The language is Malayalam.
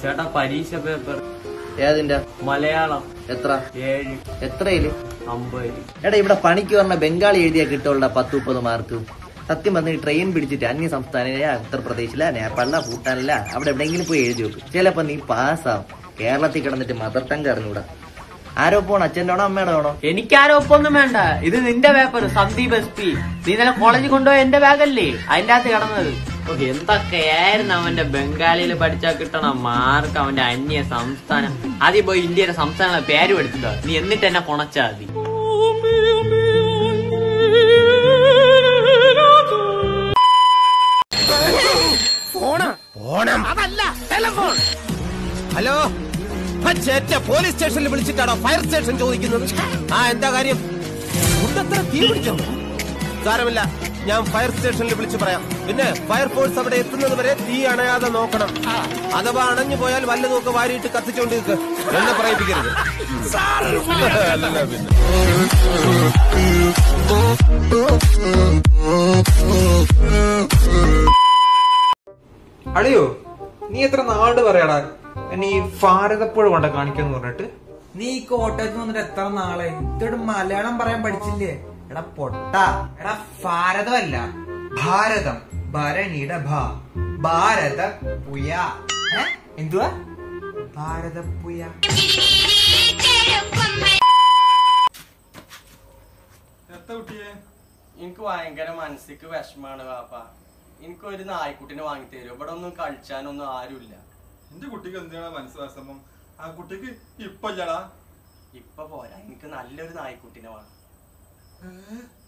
ചേട്ടാ പരീക്ഷ പേപ്പർ ഏതിന്റെ മലയാളം എത്ര ഏഴ് എത്രയില് അമ്പത് എടാ ഇവിടെ പണിക്ക് പറഞ്ഞ ബംഗാളി എഴുതിയാ കിട്ടുള്ള പത്ത് മുപ്പത് മാർക്ക് സത്യം പറഞ്ഞ ട്രെയിൻ പിടിച്ചിട്ട് അന്യ സംസ്ഥാനയിലെ ഉത്തർപ്രദേശില നേപ്പാളില ഭൂട്ടാനില അവിടെ എവിടെയെങ്കിലും പോയി എഴുതി വെക്കും ചിലപ്പോ നീ പാസ്സാവും കേരളത്തിൽ കിടന്നിട്ട് മദർ ടങ്ക് അറിഞ്ഞൂടാ ആരോ പോണോ അച്ഛൻ്റെ ആണോ അമ്മയുടെ ആണോ എനിക്കാരും ഒപ്പൊന്നും വേണ്ട ഇത് നിന്റെ പേപ്പർ സന്ദീപ് എസ് പി നീ ഇന്നലെ കോളേജിൽ കൊണ്ടുപോയ എന്റെ ബാഗല്ലേ അതിന്റെ അകത്ത് കിടന്നത് ഓ, എന്തൊക്കെയായിരുന്നു അവന്റെ ബംഗാളിയിൽ പഠിച്ചാൽ കിട്ടണ മാർക്ക് അവന്റെ അന്യ സംസ്ഥാനം ആദ്യം പോയി ഇന്ത്യയുടെ സംസ്ഥാനങ്ങളെ പേര് പഠിച്ചിട്ടോ നീ എന്നിട്ട് എന്നെ കൊണച്ചാ മതി ഓണം അതല്ല ടെലഫോൺ ഹലോ ആ ചേറ്റ പോലീസ് സ്റ്റേഷനിൽ വിളിച്ചിട്ടാണോ ഫയർ സ്റ്റേഷൻ ചോദിക്കുന്നത് ആ എന്താ കാര്യം ഉണ്ടത്ര തീ പിടിച്ചോ സാരമില്ല ഞാൻ ഫയർ സ്റ്റേഷനിൽ വിളിച്ചു പറയാം പിന്നെ ഫയർഫോഴ്സ് അവിടെ എത്തുന്നത് വരെ തീ അണയാതെ നോക്കണം അഥവാ അണഞ്ഞു പോയാൽ വല്ലതുമൊക്കെ വാരിയിട്ട് കത്തിച്ചോണ്ട് നിൽക്ക് എന്നെ പറയിപ്പിക്കരുത് അല്ലല്ല പിന്നെ അളിയോ നീ എത്ര നാട് പറയാടാ എന്നെ ഈ ഭാരതപ്പുഴ കൊണ്ട കാണിക്കാന്ന് പറഞ്ഞിട്ട് നീ ഈ കോട്ടയത്ത് വന്നിട്ട് എത്ര നാളെ ഇത്തോട് മലയാളം പറയാൻ പഠിച്ചില്ലേ എടാ പൊട്ട എടാ ഭാരതമല്ല ഭാരതം ഭരണിയുടെ ഭാ ഭാരത പുയ ഏ? എന്തുവാ ഭാരതപ്പുയ എനിക്ക് ഭയങ്കര മനസ്സിക്ക് വിഷമാണ് പാപ്പ എനിക്ക് ഒരു നായ്ക്കുട്ടിനെ വാങ്ങി തരും ഇവിടെ ഒന്നും കളിച്ചാനൊന്നും ആരുമില്ല എന്റെ കുട്ടിക്ക് എന്തിനാണ് മനസ്സിലാസമം ആ കുട്ടിക്ക് ഇപ്പൊ ഇല്ലടാ ഇപ്പൊ പോരാ എനിക്ക് നല്ലൊരു നായ്ക്കുട്ടിനെ വേണം ഏ?